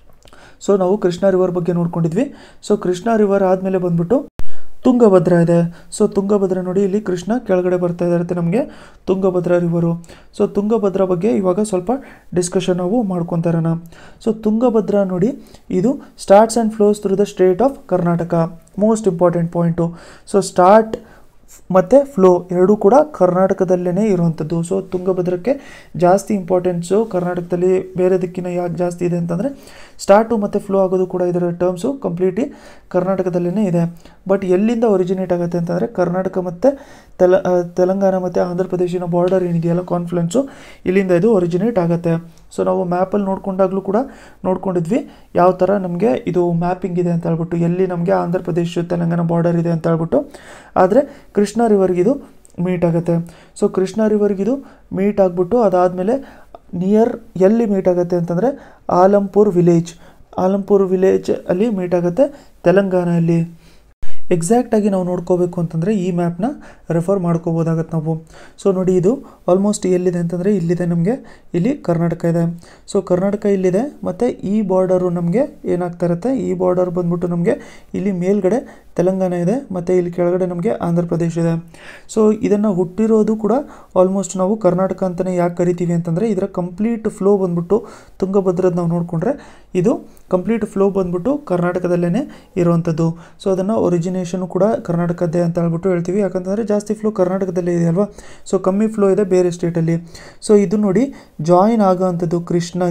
ಸೊ ನಾವು ಕೃಷ್ಣ ರಿವರ್ ಬಗ್ಗೆ ನೋಡ್ಕೊಂಡಿದ್ವಿ ಸೊ ಕೃಷ್ಣ ರಿವರ್ ಆದಮೇಲೆ ಬಂದ್ಬಿಟ್ಟು ತುಂಗಭದ್ರಾ ಇದೆ ಸೊ ತುಂಗಭದ್ರಾ ನೋಡಿ ಇಲ್ಲಿ ಕೃಷ್ಣ ಕೆಳಗಡೆ ಬರ್ತಾ ಇರುತ್ತೆ ನಮಗೆ ತುಂಗಭದ್ರಾ ರಿವರು ಸೊ ತುಂಗಭದ್ರಾ ಬಗ್ಗೆ ಇವಾಗ ಸ್ವಲ್ಪ ಡಿಸ್ಕಷನ್ ನಾವು ಮಾಡ್ಕೊತಾ ಇರೋಣ ಸೊ ತುಂಗಭದ್ರಾ ನೋಡಿ ಇದು starts and flows through the state of Karnataka most important point so start ಮತ್ತು ಫ್ಲೋ ಎರಡೂ ಕೂಡ ಕರ್ನಾಟಕದಲ್ಲೇ ಇರುವಂಥದ್ದು ಸೊ ತುಂಗಭದ್ರಕ್ಕೆ ಜಾಸ್ತಿ ಇಂಪಾರ್ಟೆನ್ಸು ಕರ್ನಾಟಕದಲ್ಲಿ ಬೇರೆ ದಿಕ್ಕಿನ ಯಾಕೆ ಜಾಸ್ತಿ ಇದೆ ಅಂತಂದರೆ ಸ್ಟಾರ್ಟು ಮತ್ತು ಫ್ಲೋ ಆಗೋದು ಕೂಡ ಇದರ ಟರ್ಮ್ಸು ಕಂಪ್ಲೀಟ್ಲಿ ಕರ್ನಾಟಕದಲ್ಲೇ ಇದೆ ಬಟ್ ಎಲ್ಲಿಂದ ಒರಿಜಿನೇಟ್ ಆಗುತ್ತೆ ಅಂತಂದರೆ ಕರ್ನಾಟಕ ಮತ್ತು ತೆಲ ತೆಲಂಗಾಣ ಮತ್ತು ಆಂಧ್ರ ಪ್ರದೇಶಿನ ಬಾರ್ಡರ್ ಏನಿದೆಯಲ್ಲ ಕಾನ್ಫ್ಲುಯೆನ್ಸು ಇಲ್ಲಿಂದ ಇದು ಒರಿಜಿನೇಟ್ ಆಗುತ್ತೆ ಸೊ ನಾವು ಮ್ಯಾಪಲ್ಲಿ ನೋಡ್ಕೊಂಡಾಗಲೂ ಕೂಡ ನೋಡ್ಕೊಂಡಿದ್ವಿ ಯಾವ ಥರ ನಮಗೆ ಇದು ಮ್ಯಾಪಿಂಗ್ ಇದೆ ಅಂತ ಹೇಳ್ಬಿಟ್ಟು ಎಲ್ಲಿ ನಮಗೆ ಆಂಧ್ರ ಪ್ರದೇಶ ತೆಲಂಗಾಣ ಬಾರ್ಡರ್ ಇದೆ ಅಂತ ಹೇಳ್ಬಿಟ್ಟು ಆದರೆ ಕೃಷ್ಣ ರಿವರ್ಗಿದು ಮೀಟ್ ಆಗುತ್ತೆ ಸೊ ಕೃಷ್ಣ ರಿವರ್ಗಿದು ಮೀಟ್ ಆಗಿಬಿಟ್ಟು ಅದಾದಮೇಲೆ ನಿಯರ್ ಎಲ್ಲಿ ಮೀಟ್ ಆಗುತ್ತೆ ಅಂತಂದರೆ ಆಲಂಪುರ್ ವಿಲೇಜ್ ಆಲಂಪುರ್ ವಿಲೇಜ್ ಅಲ್ಲಿ ಮೀಟ್ ಆಗುತ್ತೆ ತೆಲಂಗಾಣಲ್ಲಿ ಎಕ್ಸಾಕ್ಟಾಗಿ ನಾವು ನೋಡ್ಕೋಬೇಕು ಅಂತಂದರೆ ಈ ಮ್ಯಾಪ್ನ ರೆಫರ್ ಮಾಡ್ಕೋಬೋದಾಗತ್ತೆ ನಾವು ಸೊ ನೋಡಿ ಇದು ಆಲ್ಮೋಸ್ಟ್ ಎಲ್ಲಿದೆ ಅಂತಂದರೆ ಇಲ್ಲಿದೆ ನಮಗೆ ಇಲ್ಲಿ ಕರ್ನಾಟಕ ಇದೆ ಸೊ ಕರ್ನಾಟಕ ಇಲ್ಲಿದೆ ಮತ್ತು ಈ ಬಾರ್ಡರು ನಮಗೆ ಏನಾಗ್ತಾ ಇರುತ್ತೆ ಈ ಬಾರ್ಡರ್ ಬಂದ್ಬಿಟ್ಟು ನಮಗೆ ಇಲ್ಲಿ ಮೇಲ್ಗಡೆ ತೆಲಂಗಾಣ ಇದೆ ಮತ್ತು ಇಲ್ಲಿ ಕೆಳಗಡೆ ನಮಗೆ ಆಂಧ್ರ ಪ್ರದೇಶ ಇದೆ ಸೊ ಇದನ್ನು ಹುಟ್ಟಿರೋದು ಕೂಡ ಆಲ್ಮೋಸ್ಟ್ ನಾವು ಕರ್ನಾಟಕ ಅಂತಲೇ ಯಾಕೆ ಕರಿತೀವಿ ಅಂತಂದರೆ ಇದರ ಕಂಪ್ಲೀಟ್ ಫ್ಲೋ ಬಂದ್ಬಿಟ್ಟು ತುಂಗಭದ್ರದ್ದು ನಾವು ನೋಡಿಕೊಂಡ್ರೆ ಇದು ಕಂಪ್ಲೀಟ್ ಫ್ಲೋ ಬಂದ್ಬಿಟ್ಟು ಕರ್ನಾಟಕದಲ್ಲೇ ಇರುವಂಥದ್ದು ಸೊ ಅದನ್ನು ಒರಿಜಿನೇಷನು ಕೂಡ ಕರ್ನಾಟಕದ್ದೇ ಅಂತ ಹೇಳ್ಬಿಟ್ಟು ಹೇಳ್ತೀವಿ ಯಾಕಂತಂದರೆ ಜಾಸ್ತಿ ಫ್ಲೋ ಕರ್ನಾಟಕದಲ್ಲೇ ಇದೆ ಅಲ್ವಾ ಸೊ ಕಮ್ಮಿ ಫ್ಲೋ ಇದೆ ಬೇರೆ ಸ್ಟೇಟಲ್ಲಿ ಸೊ ಇದು ನೋಡಿ ಜಾಯಿನ್ ಆಗೋವಂಥದ್ದು ಕೃಷ್ಣಗೆ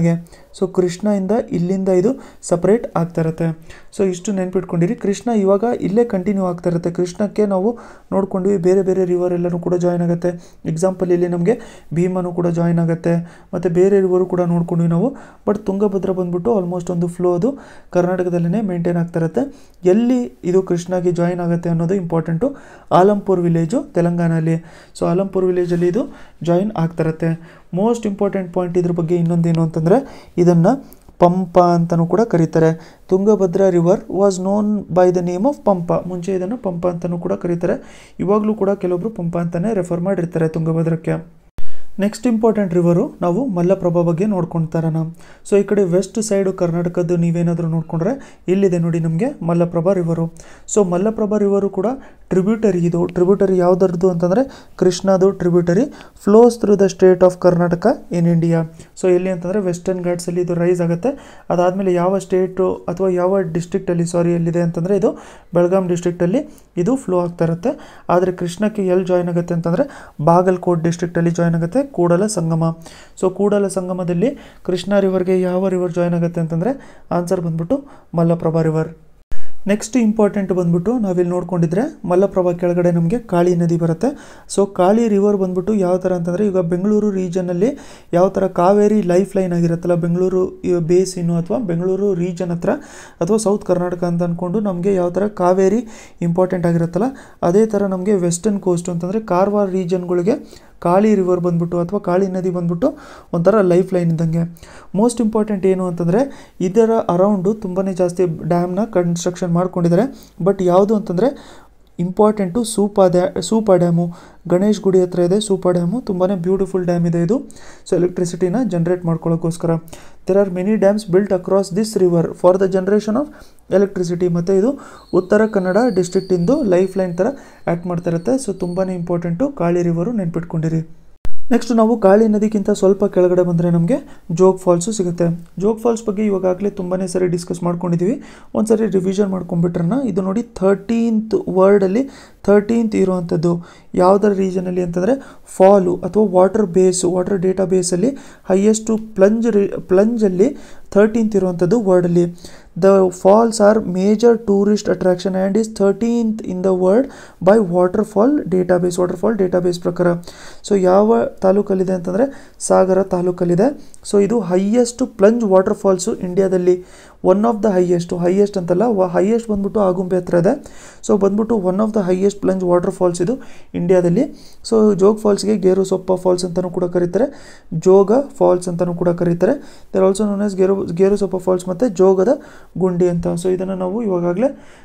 ಸೊ ಕೃಷ್ಣದಿಂದ ಇಲ್ಲಿಂದ ಇದು ಸಪ್ರೇಟ್ ಆಗ್ತಾ ಇರುತ್ತೆ ಸೊ ಇಷ್ಟು ನೆನ್ಪಿಟ್ಕೊಂಡಿರಿ ಕೃಷ್ಣ ಇವಾಗ ಇಲ್ಲೇ ಕಂಟಿನ್ಯೂ ಆಗ್ತಾ ಇರುತ್ತೆ ಕೃಷ್ಣಕ್ಕೆ ನಾವು ನೋಡ್ಕೊಂಡ್ವಿ ಬೇರೆ ಬೇರೆ ರಿವರ್ ಎಲ್ಲನೂ ಕೂಡ ಜಾಯ್ನ್ ಆಗುತ್ತೆ ಎಕ್ಸಾಂಪಲ್ ಇಲ್ಲಿ ನಮಗೆ ಭೀಮನು ಕೂಡ ಜಾಯ್ನ್ ಆಗುತ್ತೆ ಮತ್ತು ಬೇರೆ ರಿವರು ಕೂಡ ನೋಡ್ಕೊಂಡ್ವಿ ನಾವು ಬಟ್ ತುಂಗಭದ್ರ ಬಂದ್ಬಿಟ್ಟು ಆಲ್ಮೋಸ್ಟ್ ಒಂದು ಫ್ಲೋ ಅದು ಕರ್ನಾಟಕದಲ್ಲೇ ಮೇಂಟೈನ್ ಆಗ್ತಾ ಇರುತ್ತೆ ಎಲ್ಲಿ ಇದು ಕೃಷ್ಣಗೆ ಜಾಯಿನ್ ಆಗುತ್ತೆ ಅನ್ನೋದು ಇಂಪಾರ್ಟೆಂಟು ಆಲಂಪುರ್ ವಿಲೇಜು ತೆಲಂಗಾಣಲ್ಲಿ ಸೊ ಆಲಂಪುರ್ ವಿಲೇಜಲ್ಲಿ ಇದು ಜಾಯಿನ್ ಆಗ್ತಾ ಇರುತ್ತೆ ಮೋಸ್ಟ್ ಇಂಪಾರ್ಟೆಂಟ್ ಪಾಯಿಂಟ್ ಇದ್ರ ಬಗ್ಗೆ ಇನ್ನೊಂದೇನು ಅಂತಂದರೆ ಇದನ್ನು ಪಂಪ ಅಂತಲೂ ಕೂಡ ಕರೀತಾರೆ Tungabhadra river was known by the name of Pampa ಮುಂಚೆ ಇದನ್ನು ಪಂಪ ಅಂತಲೂ ಕೂಡ ಕರೀತಾರೆ ಇವಾಗಲೂ ಕೂಡ ಕೆಲವೊಬ್ಬರು ಪಂಪ ಅಂತಲೇ ರೆಫರ್ ಮಾಡಿರ್ತಾರೆ ತುಂಗಭದ್ರಕ್ಕೆ ನೆಕ್ಸ್ಟ್ ಇಂಪಾರ್ಟೆಂಟ್ ರಿವರು ನಾವು ಮಲ್ಲಪ್ರಭಾ ಬಗ್ಗೆ ನೋಡ್ಕೊಳ್ತಾರಣ ಸೊ ಈ ಕಡೆ ವೆಸ್ಟ್ ಸೈಡು ಕರ್ನಾಟಕದ್ದು ನೀವೇನಾದರೂ ನೋಡಿಕೊಂಡ್ರೆ ಇಲ್ಲಿದೆ ನೋಡಿ ನಮಗೆ Malaprabha river so Malaprabha river ಕೂಡ ಟ್ರಿಬ್ಯೂಟರಿ ಇದು ಟ್ರಿಬ್ಯೂಟರಿ ಯಾವುದರದ್ದು ಅಂತಂದರೆ ಕೃಷ್ಣದು tributary flows through the state of Karnataka in India so ಎಲ್ಲಿ ಅಂತಂದರೆ ವೆಸ್ಟರ್ನ್ ಘಾಟ್ಸಲ್ಲಿ ಇದು ರೈಸ್ ಆಗುತ್ತೆ ಅದಾದಮೇಲೆ ಯಾವ ಸ್ಟೇಟು ಅಥವಾ ಯಾವ ಡಿಸ್ಟ್ರಿಕ್ಟಲ್ಲಿ ಸಾರಿ ಎಲ್ಲಿದೆ ಅಂತಂದರೆ ಇದು ಬೆಳಗಾಂ ಡಿಸ್ಟ್ರಿಕ್ಟಲ್ಲಿ ಇದು ಫ್ಲೋ ಆಗ್ತಾ ಇರುತ್ತೆ ಆದರೆ ಕೃಷ್ಣಕ್ಕೆ ಎಲ್ಲಿ ಜಾಯ್ನ್ ಆಗುತ್ತೆ ಅಂತಂದರೆ ಬಾಗಲಕೋಟ್ ಡಿಸ್ಟ್ರಿಕ್ಟಲ್ಲಿ ಜಾಯ್ನ್ ಆಗುತ್ತೆ ಕೂಡಲ ಸಂಗಮ ಸೊ ಕೂಡಲ ಸಂಗಮದಲ್ಲಿ ಕೃಷ್ಣ ರಿವರ್ಗೆ ಯಾವ ರಿವರ್ ಜಾಯ್ನ್ ಆಗುತ್ತೆ ಅಂತಂದರೆ ಆನ್ಸರ್ ಬಂದ್ಬಿಟ್ಟು ಮಲ್ಲಪ್ರಭಾ ರಿವರ್ ನೆಕ್ಸ್ಟ್ ಇಂಪಾರ್ಟೆಂಟ್ ಬಂದ್ಬಿಟ್ಟು ನಾವಿಲ್ಲಿ ನೋಡ್ಕೊಂಡಿದ್ರೆ ಮಲ್ಲಪ್ರಭಾ ಕೆಳಗಡೆ ನಮಗೆ ಕಾಳಿ ನದಿ ಬರುತ್ತೆ ಸೊ ಕಾಳಿ ರಿವರ್ ಬಂದ್ಬಿಟ್ಟು ಯಾವ ಥರ ಅಂತಂದರೆ ಈಗ ಬೆಂಗಳೂರು ರೀಜನಲ್ಲಿ ಯಾವ ಥರ ಕಾವೇರಿ ಲೈಫ್ ಲೈನ್ ಆಗಿರುತ್ತಲ್ಲ ಬೆಂಗಳೂರು ಬೇಸಿನು ಅಥವಾ ಬೆಂಗಳೂರು ರೀಜನ್ ಹತ್ರ ಅಥವಾ ಸೌತ್ ಕರ್ನಾಟಕ ಅಂತ ಅಂದ್ಕೊಂಡು ನಮಗೆ ಯಾವ ಥರ ಕಾವೇರಿ ಇಂಪಾರ್ಟೆಂಟ್ ಆಗಿರುತ್ತಲ್ಲ ಅದೇ ಥರ ನಮಗೆ ವೆಸ್ಟರ್ನ್ ಕೋಸ್ಟ್ ಅಂತಂದರೆ ಕಾರವಾರ ರೀಜನ್ಗಳಿಗೆ ಕಾಳಿ ರಿವರ್ ಬಂದ್ಬಿಟ್ಟು ಅಥವಾ ಕಾಳಿ ನದಿ ಬಂದ್ಬಿಟ್ಟು ಒಂಥರ ಲೈಫ್ ಲೈನ್ ಇದ್ದಂಗೆ ಮೋಸ್ಟ್ ಇಂಪಾರ್ಟೆಂಟ್ ಏನು ಅಂತಂದರೆ ಇದರ ಅರೌಂಡು ತುಂಬಾ ಜಾಸ್ತಿ ಡ್ಯಾಮ್ನ ಕನ್ಸ್ಟ್ರಕ್ಷನ್ ಮಾಡ್ಕೊಂಡಿದ್ದಾರೆ ಬಟ್ ಯಾವುದು ಅಂತಂದರೆ important Supa dam Supa dam Ganesh Gudi ಹತ್ರ ಇದೆ ಸೂಪಾ ಡ್ಯಾಮು ತುಂಬಾ ಬ್ಯೂಟಿಫುಲ್ ಡ್ಯಾಮ್ ಇದೆ ಇದು ಸೊ ಎಲೆಕ್ಟ್ರಿಸಿಟಿನ ಜನ್ರೇಟ್ ಮಾಡ್ಕೊಳ್ಳೋಕ್ಕೋಸ್ಕರ there are many dams built across this river for the generation of electricity ಮತ್ತು ಇದು ಉತ್ತರ ಕನ್ನಡ ಡಿಸ್ಟ್ರಿಕ್ಟಿಂದು ಲೈಫ್ ಲೈನ್ ಥರ ಆ್ಯಕ್ಟ್ ಮಾಡ್ತಾ ಇರುತ್ತೆ ಸೊ ತುಂಬಾ ಇಂಪಾರ್ಟೆಂಟು ಕಾಳಿ ರಿವರು ನೆನ್ಪಿಟ್ಕೊಂಡಿರಿ ನೆಕ್ಸ್ಟ್ ನಾವು ಕಾಳಿ ನದಿಗಿಂತ ಸ್ವಲ್ಪ ಕೆಳಗಡೆ ಬಂದರೆ ನಮಗೆ ಜೋಗ್ ಫಾಲ್ಸು ಸಿಗುತ್ತೆ ಜೋಗ್ ಫಾಲ್ಸ್ ಬಗ್ಗೆ ಇವಾಗಲೇ ತುಂಬಾ ಸರಿ ಡಿಸ್ಕಸ್ ಮಾಡ್ಕೊಂಡಿದ್ದೀವಿ ಒಂದು ಸರಿ ರಿವಿಷನ್ ಮಾಡ್ಕೊಂಡ್ಬಿಟ್ರನ್ನ ಇದು ನೋಡಿ ಥರ್ಟೀನ್ತ್ ವರ್ಡಲ್ಲಿ ಥರ್ಟೀನ್ತ್ ಇರುವಂಥದ್ದು ಯಾವುದರ ರೀಜನಲ್ಲಿ ಅಂತಂದರೆ ಫಾಲು ಅಥವಾ ವಾಟರ್ ಬೇಸು ವಾಟರ್ ಡೇಟಾ ಬೇಸಲ್ಲಿ ಹೈಯೆಸ್ಟು ಪ್ಲಂಜ್ ರಿ ಪ್ಲಂಜಲ್ಲಿ ಥರ್ಟೀನ್ತ್ ಇರುವಂಥದ್ದು ವರ್ಡಲ್ಲಿ the falls are major tourist attraction and is thirteenth in the world by waterfall database waterfall database ಪ್ರಕಾರ ಸೊ ಯಾವ ತಾಲೂಕಲ್ಲಿದೆ ಅಂತಂದರೆ ಸಾಗರ ತಾಲೂಕಲ್ಲಿದೆ ಸೊ ಇದು ಹೈಯೆಸ್ಟ್ ಪ್ಲಂಜ್ ವಾಟರ್ ಫಾಲ್ಸು ಇಂಡಿಯಾದಲ್ಲಿ one of the highest highest ಅಂತಲ್ಲ ಹೈಯೆಸ್ಟ್ ಬಂದ್ಬಿಟ್ಟು ಆಗುಂಬೆ ಹತ್ರ ಇದೆ ಸೊ ಬಂದ್ಬಿಟ್ಟು one of the highest plunge waterfalls ಇದು ಇಂಡಿಯಾದಲ್ಲಿ ಸೊ ಜೋಗ್ ಫಾಲ್ಸ್ಗೆ ಗೇರು ಸೊಪ್ಪ ಫಾಲ್ಸ್ ಅಂತಲೂ ಕೂಡ ಕರೀತಾರೆ ಜೋಗ ಫಾಲ್ಸ್ ಅಂತಲೂ ಕೂಡ ಕರೀತಾರೆ ದರ್ ಆಲ್ಸೋ ನೋನ್ ಆಸ್ ಗೇರು ಗೇರು ಸೊಪ್ಪ ಫಾಲ್ಸ್ ಮತ್ತು ಜೋಗದ ಗುಂಡಿ ಅಂತ ಸೊ ಇದನ್ನು ನಾವು ಇವಾಗಲೇ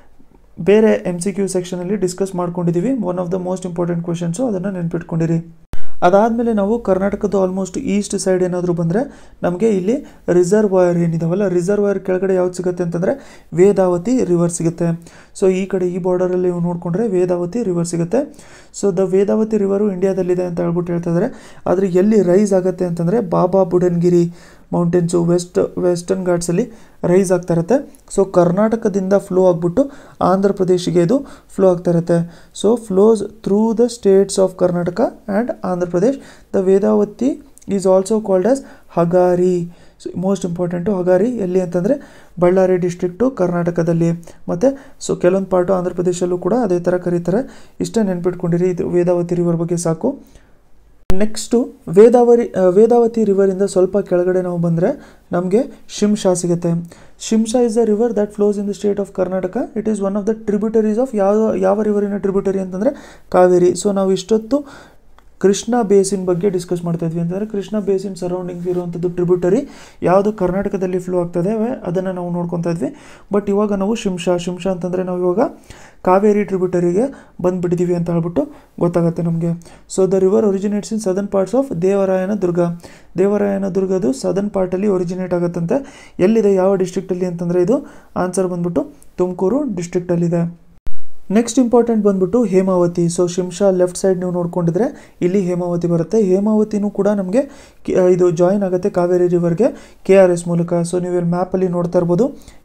ಬೇರೆ ಎಮ್ ಸಿ ಕ್ಯೂ ಸೆಕ್ಷನಲ್ಲಿ ಡಿಸ್ಕಸ್ ಮಾಡ್ಕೊಂಡಿದ್ದೀವಿ one of the most important questions ಅದನ್ನು ನೆನ್ಪಿಟ್ಕೊಂಡಿರಿ ಅದಾದಮೇಲೆ ನಾವು ಕರ್ನಾಟಕದ ಆಲ್ಮೋಸ್ಟ್ ಈಸ್ಟ್ ಸೈಡ್ ಏನಾದರೂ ಬಂದರೆ ನಮಗೆ ಇಲ್ಲಿ ರಿಸರ್ವಾಯರ್ ಏನಿದಾವಲ್ಲ ರಿಸರ್ವಾಯರ್ ಕೆಳಗಡೆ ಯಾವ್ದು ಸಿಗುತ್ತೆ ಅಂತಂದರೆ ವೇದಾವತಿ ರಿವರ್ ಸಿಗುತ್ತೆ ಸೊ ಈ ಕಡೆ ಈ ಬಾರ್ಡರಲ್ಲಿ ನೀವು ನೋಡಿಕೊಂಡ್ರೆ ವೇದಾವತಿ ರಿವರ್ ಸಿಗುತ್ತೆ ಸೊ ದ ವೇದಾವತಿ ರಿವರು ಇಂಡಿಯಾದಲ್ಲಿದೆ ಅಂತ ಹೇಳ್ಬಿಟ್ಟು ಹೇಳ್ತಾ ಇದ್ದಾರೆ ಆದರೆ ಎಲ್ಲಿ ರೈಸ್ ಆಗುತ್ತೆ ಅಂತಂದರೆ Baba Budangiri mountains west western ಘಾಟ್ಸಲ್ಲಿ ರೈಸ್ ಆಗ್ತಾ ಇರುತ್ತೆ ಸೊ ಕರ್ನಾಟಕದಿಂದ ಫ್ಲೋ ಆಗಿಬಿಟ್ಟು ಆಂಧ್ರ ಪ್ರದೇಶಿಗೆ ಇದು ಫ್ಲೋ ಆಗ್ತಾ ಇರುತ್ತೆ so flows through the states of Karnataka and Andhra Pradesh the Vedavathi is also called as Hagari most important Hagari ಎಲ್ಲಿ ಅಂತಂದರೆ ಬಳ್ಳಾರಿ ಡಿಸ್ಟ್ರಿಕ್ಟು ಕರ್ನಾಟಕದಲ್ಲಿ ಮತ್ತು ಸೊ ಕೆಲವೊಂದು ಪಾರ್ಟು ಆಂಧ್ರ ಪ್ರದೇಶಲ್ಲೂ ಕೂಡ ಅದೇ ಥರ ಕರೀತಾರೆ ಇಷ್ಟೇ ನೆನ್ಪಿಟ್ಕೊಂಡಿರಿ ಇದು ವೇದಾವತಿ ರಿವರ್ ಬಗ್ಗೆ ಸಾಕು ನೆಕ್ಸ್ಟು ವೇದಾವರಿ ವೇದಾವತಿ ರಿವರಿಂದ ಸ್ವಲ್ಪ ಕೆಳಗಡೆ ನಾವು ಬಂದರೆ ನಮಗೆ ಶಿಂಷಾ ಸಿಗುತ್ತೆ Shimsha is a river that flows in the state of Karnataka it is one of the tributaries of ಯಾವ ಯಾವ ರಿವರಿನ ಟ್ರಿಬ್ಯೂಟರಿ ಅಂತಂದರೆ ಕಾವೇರಿ ಸೊ ನಾವು ಇಷ್ಟೊತ್ತು ಕೃಷ್ಣ ಬೇಸಿನ್ ಬಗ್ಗೆ ಡಿಸ್ಕಸ್ ಮಾಡ್ತಾ ಇದ್ವಿ ಅಂತಂದರೆ ಕೃಷ್ಣ ಬೇಸಿನ್ ಸರೌಂಡಿಂಗ್ಸ್ ಇರುವಂಥದ್ದು ಟ್ರಿಬ್ಯೂಟರಿ ಯಾವುದು ಕರ್ನಾಟಕದಲ್ಲಿ ಫ್ಲೋ ಆಗ್ತದೆ ಅದನ್ನು ನಾವು ನೋಡ್ಕೊತಾ ಇದ್ವಿ ಬಟ್ ಇವಾಗ ನಾವು ಶಿಂಷಾ ಶಿಂಷಾ ಅಂತಂದರೆ ನಾವು ಇವಾಗ ಕಾವೇರಿ ಟ್ರಿಬ್ಯೂಟರಿಗೆ ಬಂದುಬಿಟ್ಟಿದ್ದೀವಿ ಅಂತ ಹೇಳ್ಬಿಟ್ಟು ಗೊತ್ತಾಗುತ್ತೆ ನಮಗೆ so the river originates in southern parts of Devarayana Durga Devarayana ದುರ್ಗದು ಸದರ್ನ್ ಪಾರ್ಟಲ್ಲಿ ಒರಿಜಿನೇಟ್ ಆಗುತ್ತಂತೆ ಎಲ್ಲಿದೆ ಯಾವ ಡಿಸ್ಟ್ರಿಕ್ಟಲ್ಲಿ ಅಂತಂದರೆ ಇದು ಆನ್ಸರ್ ಬಂದ್ಬಿಟ್ಟು ತುಮಕೂರು ಡಿಸ್ಟ್ರಿಕ್ಟಲ್ಲಿದೆ ನೆಕ್ಸ್ಟ್ ಇಂಪಾರ್ಟೆಂಟ್ ಬಂದ್ಬಿಟ್ಟು Hemavathi so Shimsha left side ನೀವು ನೋಡ್ಕೊಂಡಿದ್ರೆ ಇಲ್ಲಿ ಹೇಮಾವತಿ ಬರುತ್ತೆ ಹೇಮಾವತಿನೂ ಕೂಡ ನಮಗೆ ಇದು ಜಾಯಿನ್ ಆಗುತ್ತೆ ಕಾವೇರಿ ರಿವರ್ಗೆ ಕೆ ಆರ್ ಎಸ್ ಮೂಲಕ ಸೊ ನೀವು ಇಲ್ಲಿ ಮ್ಯಾಪಲ್ಲಿ ನೋಡ್ತಾ ಇರ್ಬೋದು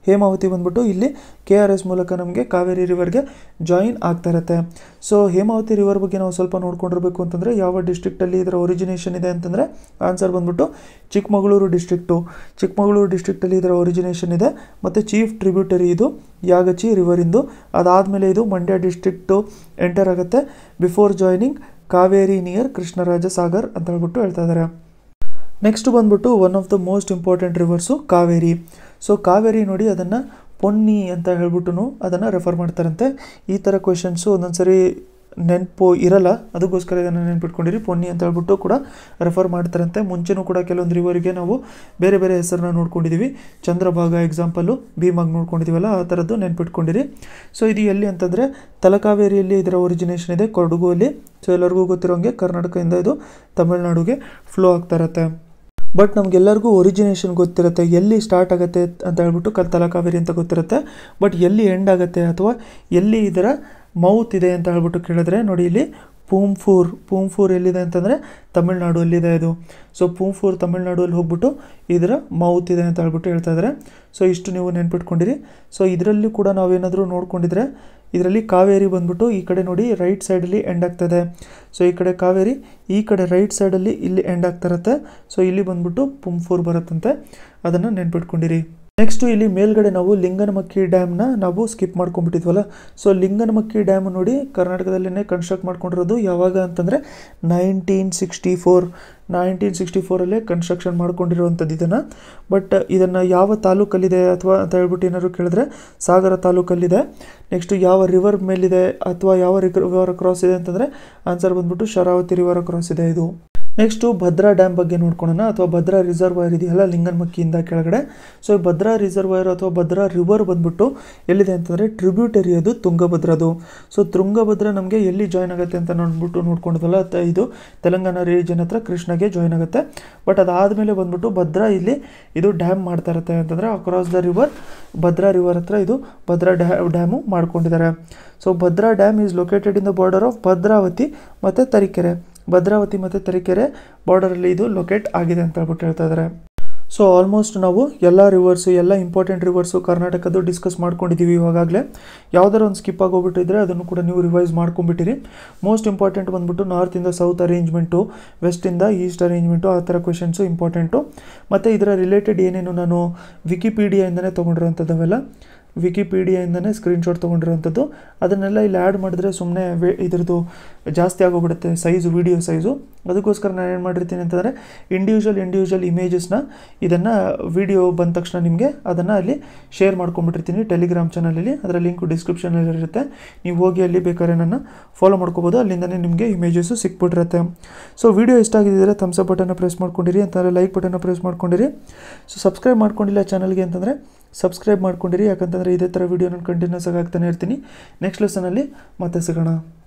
ಹೇಮಾವತಿ ಬಂದ್ಬಿಟ್ಟು ಇಲ್ಲಿ ಕೆ ಆರ್ ಎಸ್ ಮೂಲಕ ನಮಗೆ ಕಾವೇರಿ ರಿವರ್ಗೆ ಜಾಯಿನ್ ಆಗ್ತಾ ಇರುತ್ತೆ ಸೊ ಹೇಮಾವತಿ ರಿವರ್ ಬಗ್ಗೆ ನಾವು ಸ್ವಲ್ಪ ನೋಡ್ಕೊಂಡಿರ್ಬೇಕು ಅಂತಂದರೆ ಯಾವ ಡಿಸ್ಟ್ರಿಕ್ಟಲ್ಲಿ ಇದರ ಒರಿಜಿನೇಷನ್ ಇದೆ ಅಂತಂದರೆ ಆನ್ಸರ್ ಬಂದ್ಬಿಟ್ಟು ಚಿಕ್ಕಮಗಳೂರು ಡಿಸ್ಟ್ರಿಕ್ಟು ಚಿಕ್ಕಮಗಳೂರು ಡಿಸ್ಟ್ರಿಕ್ಟಲ್ಲಿ ಇದರ ಒರಿಜಿನೇಷನ್ ಇದೆ ಮತ್ತು ಚೀಫ್ ಟ್ರಿಬ್ಯೂಟರಿ ಇದು ಯಾಗಚಿ ರಿವರಿಂದು ಅದಾದಮೇಲೆ ಇದು ಮಂಡ್ಯ ಡಿಸ್ಟ್ರಿಕ್ಟು ಎಂಟರ್ ಆಗುತ್ತೆ before joining Kaveri near Krishnaraja Sagar ಅಂತ ಹೇಳ್ಬಿಟ್ಟು ಹೇಳ್ತಾ ಇದ್ದಾರೆ ನೆಕ್ಸ್ಟ್ ಬಂದ್ಬಿಟ್ಟು one of the most important rivers Kaveri so Kaveri ನೋಡಿ ಅದನ್ನು ಪೊನ್ನಿ ಅಂತ ಹೇಳ್ಬಿಟ್ಟು ಅದನ್ನು ರೆಫರ್ ಮಾಡ್ತಾರಂತೆ ಈ ಥರ ಕ್ವೆಶನ್ಸು ಒಂದೊಂದು ಸರಿ ನೆನಪು ಇರಲ್ಲ ಅದಕ್ಕೋಸ್ಕರ ಇದನ್ನು ನೆನ್ಪಿಟ್ಕೊಂಡಿರಿ ಪೊನ್ನಿ ಅಂತ ಹೇಳ್ಬಿಟ್ಟು ಕೂಡ ರೆಫರ್ ಮಾಡ್ತಾರಂತೆ ಮುಂಚೆನೂ ಕೂಡ ಕೆಲವೊಂದು ರಿವರಿಗೆ ನಾವು ಬೇರೆ ಬೇರೆ ಹೆಸರನ್ನ ನೋಡ್ಕೊಂಡಿದ್ದೀವಿ ಚಂದ್ರಭಾಗ ಎಕ್ಸಾಂಪಲು ಭೀಮಾಗ್ ನೋಡ್ಕೊಂಡಿದ್ದೀವಲ್ಲ ಆ ಥರದ್ದು ನೆನ್ಪಿಟ್ಕೊಂಡಿರಿ ಸೊ ಇದು ಎಲ್ಲಿ ಅಂತಂದರೆ ತಲಕಾವೇರಿಯಲ್ಲಿ ಇದರ ಒರಿಜಿನೇಷನ್ ಇದೆ ಕೊಡಗುವಲ್ಲಿ ಸೊ ಎಲ್ಲರಿಗೂ ಗೊತ್ತಿರೋಂಗೆ ಕರ್ನಾಟಕದಿಂದ ಇದು ತಮಿಳ್ನಾಡುಗೆ ಫ್ಲೋ ಆಗ್ತಾ ಇರತ್ತೆ ಬಟ್ ನಮಗೆಲ್ಲರಿಗೂ ಒರಿಜಿನೇಷನ್ ಗೊತ್ತಿರುತ್ತೆ ಎಲ್ಲಿ ಸ್ಟಾರ್ಟ್ ಆಗುತ್ತೆ ಅಂತ ಹೇಳ್ಬಿಟ್ಟು ಕಲ್ ತಲಕಾವೇರಿ ಅಂತ ಗೊತ್ತಿರುತ್ತೆ ಬಟ್ ಎಲ್ಲಿ ಎಂಡ್ ಆಗುತ್ತೆ ಅಥವಾ ಎಲ್ಲಿ ಇದರ ಮೌತ್ ಇದೆ ಅಂತ ಹೇಳ್ಬಿಟ್ಟು ಕೇಳಿದ್ರೆ ನೋಡಿ ಇಲ್ಲಿ ಪೂಂಫೂರ್ ಪೂಂಫೂರ್ ಎಲ್ಲಿದೆ ಅಂತಂದರೆ ತಮಿಳ್ನಾಡು ಅಲ್ಲಿದೆ ಇದು ಸೊ ಪೂಂಫೂರ್ ತಮಿಳ್ನಾಡು ಹೋಗ್ಬಿಟ್ಟು ಇದರ ಮೌತ್ ಇದೆ ಅಂತ ಹೇಳ್ಬಿಟ್ಟು ಹೇಳ್ತಾ ಇದ್ದಾರೆ ಸೊ ಇಷ್ಟು ನೀವು ನೆನ್ಪಿಟ್ಕೊಂಡಿರಿ ಸೊ ಇದರಲ್ಲಿ ಕೂಡ ನಾವೇನಾದರೂ ನೋಡ್ಕೊಂಡಿದ್ರೆ ಇದರಲ್ಲಿ ಕಾವೇರಿ ಬಂದ್ಬಿಟ್ಟು ಈ ಕಡೆ ನೋಡಿ ರೈಟ್ ಸೈಡಲ್ಲಿ ಎಂಡ್ ಆಗ್ತದೆ ಸೊ ಈ ಕಡೆ ಕಾವೇರಿ ಈ ಕಡೆ ರೈಟ್ ಸೈಡಲ್ಲಿ ಇಲ್ಲಿ ಎಂಡ್ ಆಗ್ತಾ ಇರುತ್ತೆ ಸೊ ಇಲ್ಲಿ ಬಂದ್ಬಿಟ್ಟು ಪುಂಫೂರ್ ಬರುತ್ತಂತೆ ಅದನ್ನು ನೆನ್ಪಿಟ್ಕೊಂಡಿರಿ ನೆಕ್ಸ್ಟು ಇಲ್ಲಿ ಮೇಲ್ಗಡೆ ನಾವು ಲಿಂಗನಮಕ್ಕಿ ಡ್ಯಾಮ್ನ ನಾವು ಸ್ಕಿಪ್ ಮಾಡ್ಕೊಂಡ್ಬಿಟ್ಟಿದ್ವಲ್ಲ ಸೊ ಲಿಂಗನಮಕ್ಕಿ ಡ್ಯಾಮ್ ನೋಡಿ ಕರ್ನಾಟಕದಲ್ಲೇ ಕನ್ಸ್ಟ್ರಕ್ಟ್ ಮಾಡ್ಕೊಂಡಿರೋದು ಯಾವಾಗ ಅಂತಂದರೆ nineteen sixty four nineteen sixty ಫೋರಲ್ಲೇ ಕನ್ಸ್ಟ್ರಕ್ಷನ್ ಮಾಡ್ಕೊಂಡಿರುವಂಥದ್ದು ಇದನ್ನು ಬಟ್ ಇದನ್ನು ಯಾವ ತಾಲೂಕಲ್ಲಿದೆ ಅಥವಾ ಅಂತ ಹೇಳ್ಬಿಟ್ಟು ಏನಾದ್ರು ಕೇಳಿದ್ರೆ ಸಾಗರ ತಾಲೂಕಲ್ಲಿದೆ ನೆಕ್ಸ್ಟು ಯಾವ ರಿವರ್ ಮೇಲಿದೆ ಅಥವಾ ಯಾವ ರಿವರ್ ಕ್ರಾಸ್ ಇದೆ ಅಂತಂದರೆ ಆನ್ಸರ್ ಬಂದ್ಬಿಟ್ಟು ಶರಾವತಿ ರಿವರ್ ಕ್ರಾಸ್ ಇದೆ ಇದು ನೆಕ್ಸ್ಟು ಭದ್ರಾ ಡ್ಯಾಮ್ ಬಗ್ಗೆ ನೋಡ್ಕೊಳ್ಳೋಣ ಅಥವಾ ಭದ್ರಾ ರಿಸರ್ವಾಯರ್ ಇದೆಯಲ್ಲ ಲಿಂಗನಮಕ್ಕಿಯಿಂದ ಕೆಳಗಡೆ ಸೊ ಈ ಭದ್ರಾ ರಿಸರ್ವಾಯರ್ ಅಥವಾ ಭದ್ರಾ ರಿವರ್ ಬಂದ್ಬಿಟ್ಟು ಎಲ್ಲಿದೆ ಅಂತಂದರೆ ಟ್ರಿಬ್ಯೂಟರಿ ಅದು ತುಂಗಭದ್ರದು ಸೊ ತುಂಗಭದ್ರಾ ನಮಗೆ ಎಲ್ಲಿ ಜಾಯ್ನ್ ಆಗುತ್ತೆ ಅಂತ ನೋಡ್ಬಿಟ್ಟು ನೋಡ್ಕೊಂಡಿದ್ವಲ್ಲ ತ- ಇದು ತೆಲಂಗಾಣ ರೀಜನ್ ಹತ್ರ ಕೃಷ್ಣಗೆ ಜಾಯ್ನ್ ಆಗುತ್ತೆ ಬಟ್ ಅದಾದಮೇಲೆ ಬಂದ್ಬಿಟ್ಟು ಭದ್ರಾ ಇಲ್ಲಿ ಇದು ಡ್ಯಾಮ್ ಮಾಡ್ತಾ ಇರುತ್ತೆ ಅಂತಂದರೆ across the river Bhadra river ಹತ್ರ ಇದು ಭದ್ರಾ ಡ್ಯಾ ಡ್ಯಾಮು ಮಾಡ್ಕೊಂಡಿದ್ದಾರೆ so Bhadra dam is located in the border of Bhadravathi ಮತ್ತು ತರೀಕೆರೆ ಭದ್ರಾವತಿ ಮತ್ತು ತರೀಕೆರೆ ಬಾರ್ಡರಲ್ಲಿ ಇದು ಲೊಕೇಟ್ ಆಗಿದೆ ಅಂತ ಹೇಳ್ಬಿಟ್ಟು ಹೇಳ್ತಾ ಇದ್ದಾರೆ ಸೊ ಆಲ್ಮೋಸ್ಟ್ ನಾವು ಎಲ್ಲ ರಿವರ್ಸು ಎಲ್ಲ ಇಂಪಾರ್ಟೆಂಟ್ ರಿವರ್ಸು ಕರ್ನಾಟಕದ್ದು ಡಿಸ್ಕಸ್ ಮಾಡ್ಕೊಂಡಿದ್ದೀವಿ ಇವಾಗಲೇ ಯಾವ್ದಾರು ಒಂದು ಸ್ಕಿಪ್ ಆಗೋಗ್ಬಿಟ್ಟಿದ್ರೆ ಅದನ್ನು ಕೂಡ ನೀವು ರಿವೈಸ್ ಮಾಡ್ಕೊಂಬಿಟ್ಟಿರಿ ಮೋಸ್ಟ್ ಇಂಪಾರ್ಟೆಂಟ್ ಬಂದ್ಬಿಟ್ಟು ನಾರ್ತಿಂದ ಸೌತ್ ಅರೇಂಜ್ಮೆಂಟು ವೆಸ್ಟಿಂದ ಈಸ್ಟ್ ಅರೇಂಜ್ಮೆಂಟು ಆ ಥರ ಕ್ವೆಶನ್ಸು ಇಂಪಾರ್ಟೆಂಟು ಮತ್ತು ಇದರ ರಿಲೇಟೆಡ್ ಏನೇನು ನಾನು ವಿಕಿಪೀಡಿಯಾಯಿಂದನೇ ತೊಗೊಂಡಿರೋಂಥದ್ದವೆಲ್ಲ ವಿಕಿಪೀಡಿಯಾಯಿಂದನೇ ಸ್ಕ್ರೀನ್ಶಾಟ್ ತೊಗೊಂಡಿರೋಂಥದ್ದು ಅದನ್ನೆಲ್ಲ ಇಲ್ಲಿ ಆ್ಯಡ್ ಮಾಡಿದ್ರೆ ಸುಮ್ಮನೆ ವೇ ಇದ್ರದ್ದು ಜಾಸ್ತಿ ಆಗೋಗ್ಬಿಡುತ್ತೆ ಸೈಜು ವಿಡಿಯೋ ಸೈಜು ಅದಕ್ಕೋಸ್ಕರ ನಾನು ಏನು ಮಾಡಿರ್ತೀನಿ ಅಂತಂದರೆ ಇಂಡಿವಿಜುವಲ್ ಇಂಡಿವಿಜುವಲ್ ಇಮೇಜಸ್ನ ಇದನ್ನು ವಿಡಿಯೋ ಬಂದ ತಕ್ಷಣ ನಿಮಗೆ ಅದನ್ನು ಅಲ್ಲಿ ಶೇರ್ ಮಾಡ್ಕೊಂಬಿಟ್ಟಿರ್ತೀನಿ ಟೆಲಿಗ್ರಾಮ್ ಚಾನಲಲ್ಲಿ ಅದರ ಲಿಂಕು ಡಿಸ್ಕ್ರಿಪ್ಷನಲ್ಲಿ ಇರುತ್ತೆ ನೀವು ಹೋಗಿ ಅಲ್ಲಿ ಬೇಕಾದ್ರೆ ನನ್ನ ಫಾಲೋ ಮಾಡ್ಕೋಬೋದು ಅಲ್ಲಿಂದನೇ ನಿಮಗೆ ಇಮೇಜಸ್ಸು ಸಿಕ್ಬಿಟ್ಟಿರುತ್ತೆ ಸೊ ವಿಡಿಯೋ ಇಷ್ಟ ಆಗಿದ್ದರೆ ಥಮ್ಸ್ ಅಪ್ ಬಟನ್ನ ಪ್ರೆಸ್ ಮಾಡ್ಕೊಂಡಿರಿ ಅಂತಂದರೆ ಲೈಕ್ ಬಟನ್ನ ಪ್ರೆಸ್ ಮಾಡ್ಕೊಂಡಿರಿ ಸೊ ಸಬ್ಸ್ಕ್ರೈಬ್ ಮಾಡ್ಕೊಂಡಿಲ್ಲ ಚಾನಲ್ಗೆ ಅಂತಂದರೆ ಸಬ್ಸ್ಕ್ರೈಬ್ ಮಾಡ್ಕೊಂಡಿರಿ ಯಾಕಂತಂದರೆ ಇದೇ ಥರ ವೀಡಿಯೋ ನಾನು ಕಂಟಿನ್ಯೂಸ್ ಆಗಿ ಆಗ್ತಾನೆ ಇರ್ತೀನಿ ನೆಕ್ಸ್ಟ್ ಲೆಸನಲ್ಲಿ ಮತ್ತೆ ಸಿಗೋಣ